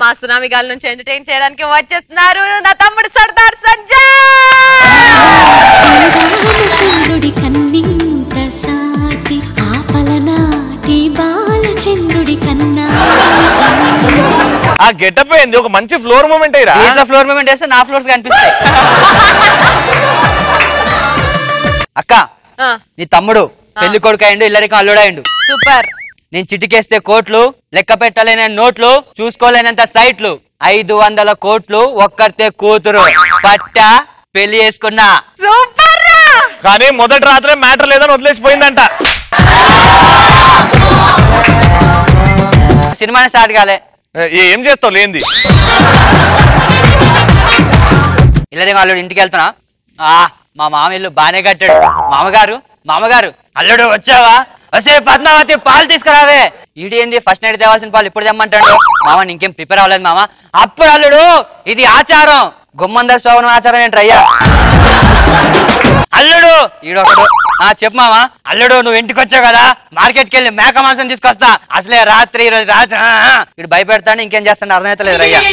మా సునామీ గాలి నుంచి ఎంటర్టైన్ చేయడానికి వచ్చేస్తున్నారు నా తమ్ముడు సర్దార్ సంజయ్ రామచంద్రుడి కన్నింత సాటి ఆపలనాటి బాలచంద్రుడి కన్నా ఆ గెటప్ ఏంది ఒక మంచి ఫ్లోర్ మూమెంట్ అయ్యరా దీంట్లో ఫ్లోర్ మూమెంట్ వేస్తే నా ఫ్లోర్స్ కనిపిస్తాయి అక్క ఆ, నీ తమ్ముడు పెళ్లి కొడుకు అయిండు ఇల్లరికం అల్లుడైండు సూపర్ నేను చిటికేస్తే కోట్లు లెక్క పెట్టలేని నోట్లు చూసుకోలేనంత సైట్లు ఐదు వందల కోట్లు ఒక్కరితే కూతురు పట్ట పెళ్లి చేసుకున్నా సూపర్ రా కానీ మొదటి రాత్రే మ్యాటర్ లేదని వదిలేసిపోయిందంట సినిమా స్టార్ట్ కాలే ఏ- ఏం చేస్తావు లేంది ఇల్లరికం అల్లుడు ఇంటికి వెళ్తున్నా ఆ మా మామ ఇల్లు బానే కట్టాడు మామగారు మామగారు అల్లుడు వచ్చావా వస్తే పద్మావతి పాలు తీసుకురావే ఈడు ఏంది ఫస్ట్ నైట్ తేవాల్సిన పాలు ఇప్పుడు తెమ్మంటాడు మామ ఇంకేం ప్రిపేర్ అవ్వలేదు మామ అప్పుడు అల్లుడు ఇది ఆచారం గుమ్మందర శోభనం ఆచారం ఏంటి అయ్యా అల్లుడు ఈడొకడు ఆ చెప్పు మామ అల్లుడు నువ్వు ఇంటికి వచ్చావు కదా మార్కెట్కి వెళ్ళి మేక మాంసం తీసుకొస్తా అసలే రాత్రి ఈ రోజు రాత్రి ఆ, ఆ. ఇడు భయపెడతాను ఇంకేం చేస్తాను అర్థమవుతలేదు అయ్యా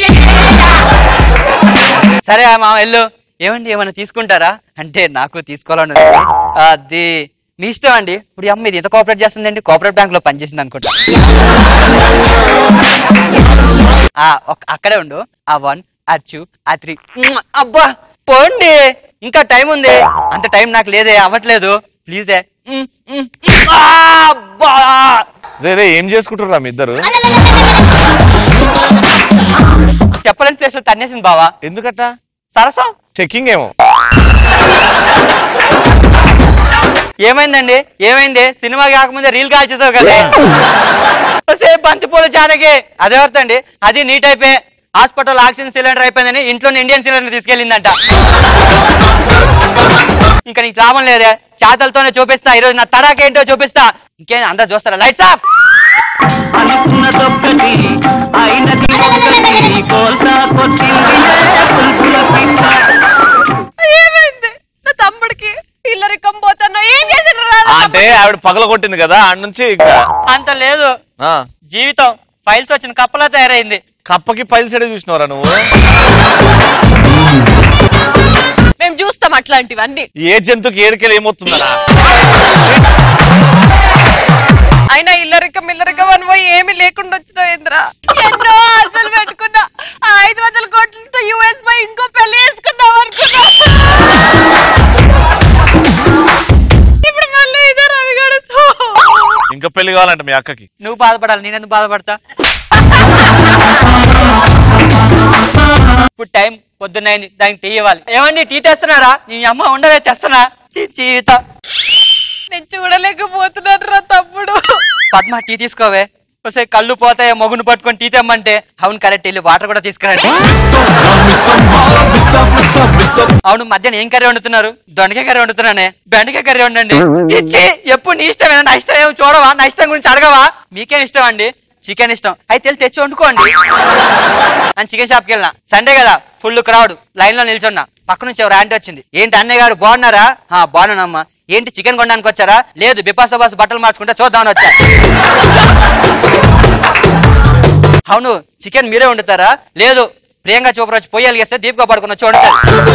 సరే ఆ మామ వెళ్ళు ఏమండి ఏమైనా తీసుకుంటారా అంటే నాకు తీసుకోవాలని ఉంది. అది మీ ఇష్టం అండి ఇప్పుడు ఈ అమ్మ ఇది ఎంత కోఆపరేట్ చేస్తుందండి కోఆపరేట్ బ్యాంక్ లో పనిచేసింది అనుకుంటా ఆ, ఒక్- అక్కడే ఉండు ఆ వన్ ఆ టూ ఆ త్రీ ఉమ్, అబ్బా పోండి ఇంకా టైం ఉంది అంత టైం నాకు లేదే అవ్వట్లేదు ప్లీజే ఉమ్, ఉమ్, ఉమ్, ఆ, అబ్బా రే రే ఏం చేసుకుంటారా మీ ఇద్దరు చెప్పలేని ప్లేస్ లో తన్నేసింది బావా ఎందుకట సరసం చెక్కింగ్ ఏమో ఏమైందండి ఏమైంది సినిమా కాకముందే రీల్ కాల్చేసావు కదా సే బంతిపూల జానకి అదే వస్తండి అది నీట్ అయిపోయి హాస్పిటల్ ఆక్సిజన్ సిలిండర్ అయిపోయిందని ఇంట్లో ఇండియన్ సిలిండర్ తీసుకెళ్ళిందంట ఇంకా నీకు లాభం లేదే చేతలతోనే చూపిస్తా ఈరోజు నా తడాక ఏంటో చూపిస్తా ఇంకేం అందరు చూస్తారా లైట్స్ ఆఫ్ అనుకున్నదొక్కటి అయినది ఒక్కటి కోల్తా కొట్టిందిలే పుల్పుల పిట్ట ఏమైంది నా తమ్ముడికి ఇల్లరికం పోతాను ఏం చేసిన అంటే ఆవిడ పగల కొట్టింది కదా ఆడ నుంచి ఇక అంత లేదు ఆ, జీవితం ఫైల్స్ వచ్చిన కప్పలా తయారైంది కప్పకి పైలు సైడ్ చూసినవరా నువ్వు మేము చూస్తాం అట్లాంటివన్నీ ఏ జంతువుకి ఏడికెళ్ళి ఏమవుతుందా అయినా ఇల్లరికం ఇల్లరికం అని పోయి ఏమీ లేకుండా వచ్చినావు ఏంద్రా ఎన్నో ఆశలు పెట్టుకున్నా ఆ ఐదు వందల కోట్లతో యుఎస్ పోయి ఇంకో పెళ్లి చేసుకుందాం అనుకున్నా ఇప్పుడు మళ్ళీ ఇదే రవిగడతో ఇంకా పెళ్లి కావాలంట మీ అక్కకి నువ్వు బాధపడాలి నేనెందుకు బాధపడతా ఇప్పుడు టైం పొద్దున్నైంది దానికి టీ ఇవ్వాలి ఏమండి టీ తెస్తున్నారా నీ అమ్మ ఉండవే తెస్తున్నా చీ, చీత నేను చూడలేకపోతున్నాను రా తమ్ముడు పద్మ టీ తీసుకోవే ఒకసారి కళ్ళు పోతాయి మొగును పట్టుకొని టీ తెమ్మంటే అవును కరెక్ట్ వెళ్ళి వాటర్ కూడా తీసుకురండి అవును మధ్యాహ్నం ఏం కర్రీ వండుతున్నారు దొండకాయ కర్రీ వండుతున్నానే బెండకాయ కర్రీ వండండి ఇచ్చి ఎప్పుడు నీ ఇష్టమేనా నా ఇష్టం ఏమి చూడవా నా ఇష్టం గురించి అడగవా మీకేం ఇష్టం అండి చికెన్ ఇష్టం అయితే వెళ్ళి తెచ్చి వండుకోండి అని చికెన్ షాప్కి వెళ్ళినా సండే కదా ఫుల్ క్రౌడ్ లైన్ లో నిల్చున్నా పక్క నుంచి ఎవరు ఆంటీ వచ్చింది ఏంటి అన్నయ్య గారు బాగున్నారా "ఆ, బాగున్నానమ్మా ఏంటి చికెన్ కొనడానికి వచ్చారా లేదు బిపాస బాస్ బట్టలు మార్చుకుంటే చూద్దామని వచ్చా అవును చికెన్ మీరే వండుతారా లేదు ప్రియాంక చోప్రా వచ్చి పొయ్యి వెలిగిస్తే దీపిక పడుకుని వచ్చి వండుతారు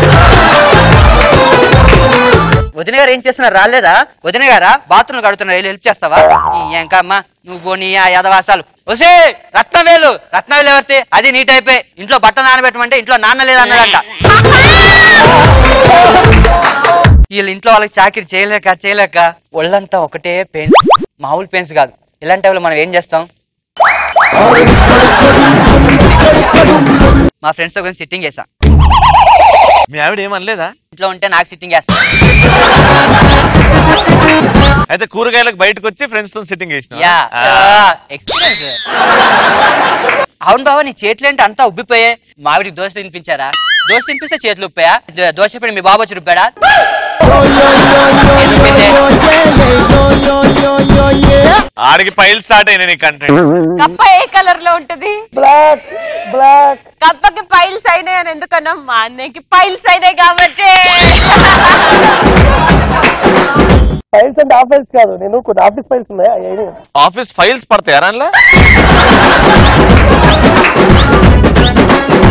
వదిన గారు ఏం చేస్తున్నారు రాలేదా వదిన గారా బాత్రూమ్ కడుతున్నారు వెళ్ళి హెల్ప్ చేస్తావా ఇంకా అమ్మా నువ్వు నీ ఆ యదవాసాలు ఒసే రత్నవేలు రత్నవేలు ఎవరితే అది నీట్ అయిపోయి ఇంట్లో బట్ట నానబెట్టమంటే ఇంట్లో నాన్న లేదన్నదంట వీళ్ళు ఇంట్లో వాళ్ళకి చాకిరి చేయలేక చేయలేక ఒళ్ళంతా ఒకటే పెయిన్స్ మామూలు పెయిన్స్ కాదు ఇలాంటి వాళ్ళు మనం ఏం చేస్తాం మా ఫ్రెండ్స్ తో కొంచెం సిట్టింగ్ చేసా మీ ఆవిడ ఏమనలేదా ఇంట్లో ఉంటే నాకు సిట్టింగ్ చేస్తా అయితే కూరగాయలకు బయటకు వచ్చి ఫ్రెండ్స్ తో సిట్టింగ్ చేసిన యా ఎక్స్పీరియన్స్ అవును బాబా నీ చేతులు ఏంటి అంతా ఉబ్బిపోయాయి మావిడికి దోశ తినిపించారా దోశ తినిపిస్తే చేతులు ఉప్పాయా దో- దోశ పెట్టి మీ బాబు వచ్చి రుబ్బాడా ఏం రుబ్బింది? ఆడికి పైలు స్టార్ట్ అయినాయి నీ కంటెంట్ కప్ప ఏ కలర్ లో ఉంటది బ్లాక్ బ్లాక్ కప్పకి పైల్స్ అయినాయి అని ఎందుకన్నా మా అన్నయ్యకి పైల్స్ అయినాయి కాబట్టి ఫైల్స్ అంటే ఆఫీస్ కాదు నేను కొన్ని ఆఫీస్ ఫైల్స్ ఉన్నాయి అవి అయినాయి. ఆఫీస్ ఫైల్స్ పడతాయి అందులో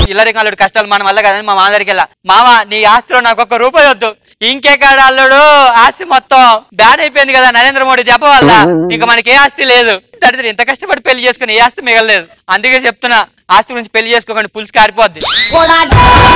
ఇల్లరికి అల్లుడు కష్టాలు మన వల్ల కదని మా మామ దగ్గరికి వెళ్ళా మామ నీ ఆస్తిలో నాకు ఒక్క రూపాయి వద్దు ఇంకే కాడ అల్లుడు ఆస్తి మొత్తం బ్యాడ్ అయిపోయింది కదా నరేంద్ర మోడీ దెబ్బ వల్ల ఇంకా మనకి ఏ ఆస్తి లేదు దరిద్రం ఇంత కష్టపడి పెళ్లి చేసుకుని ఏ ఆస్తి మిగలలేదు అందుకే చెప్తున్నా ఆస్తి గురించి పెళ్లి చేసుకోకండి పులుసు కారిపోద్ది